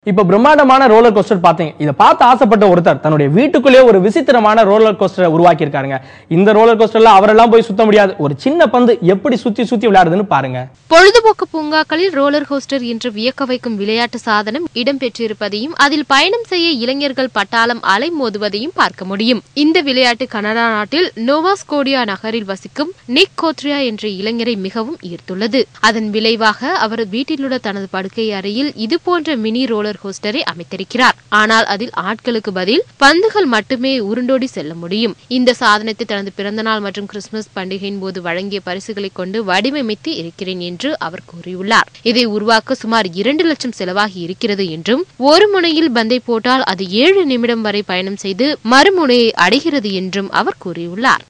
இப்ப பிரம்மாண்டமான roller coaster பார்த்தீங்க இதை பார்த்து ஆசைப்பட்ட ஒருத்தர் தன்னுடைய வீட்டுக்குள்ளேயே ஒரு விசித்திரமான ரோலர் கோஸ்டரை உருவாக்கி இருக்காருங்க இந்த ரோலர் கோஸ்டர்ல அவரெல்லாம் போய் சுத்த முடியாது ஒரு சின்ன பந்து எப்படி சுத்தி சுத்தி விளையாடுதுன்னு பாருங்க பொழுதுபோக்கு பூங்காக்களில் ரோலர் கோஸ்டர் என்று வியக்க வைக்கும் விளையாட்டு சாதனம் இடம்பெற்றிருப்பதையும் அதில் பயணம் செய்ய இளைஞர்கள் பட்டாளம் அலை மோதுவதையும் பார்க்க முடியும் இந்த விளையாட்டு கனடா நாட்டில் நோவாஸ்கோடியா நகரில் வசிக்கும் நிக் கோத்ரியா என்ற இளைஞரை மிகவும் ஈர்த்துள்ளது அதன் விளைவாக அவர் வீட்டிலுள்ள தனது படுக்கை அறையில் இது போன்ற மினி ரோலர் கோஸ்டரை அமைத்திருக்கிறார் ஆனால் அதில் ஆட்களுக்கு பதில் பந்துகள் மட்டுமே உருண்டோடி செல்ல முடியும் இந்த சாதனத்தை தனது பிறந்தநாள் மற்றும் கிறிஸ்துமஸ் பண்டிகையின் போது வழங்கிய பரிசுகளை கொண்டு வடிவமைத்து இருக்கிறேன் என்று அவர் கூறியுள்ளார் இதை உருவாக்க சுமார் இரண்டு லட்சம் செலவாகி இருக்கிறது என்றும் ஒரு முனையில் பந்தை போட்டால் அது ஏழு நிமிடம் வரை பயணம் செய்து மறுமுனையை அடைகிறது என்றும் அவர் கூறியுள்ளார்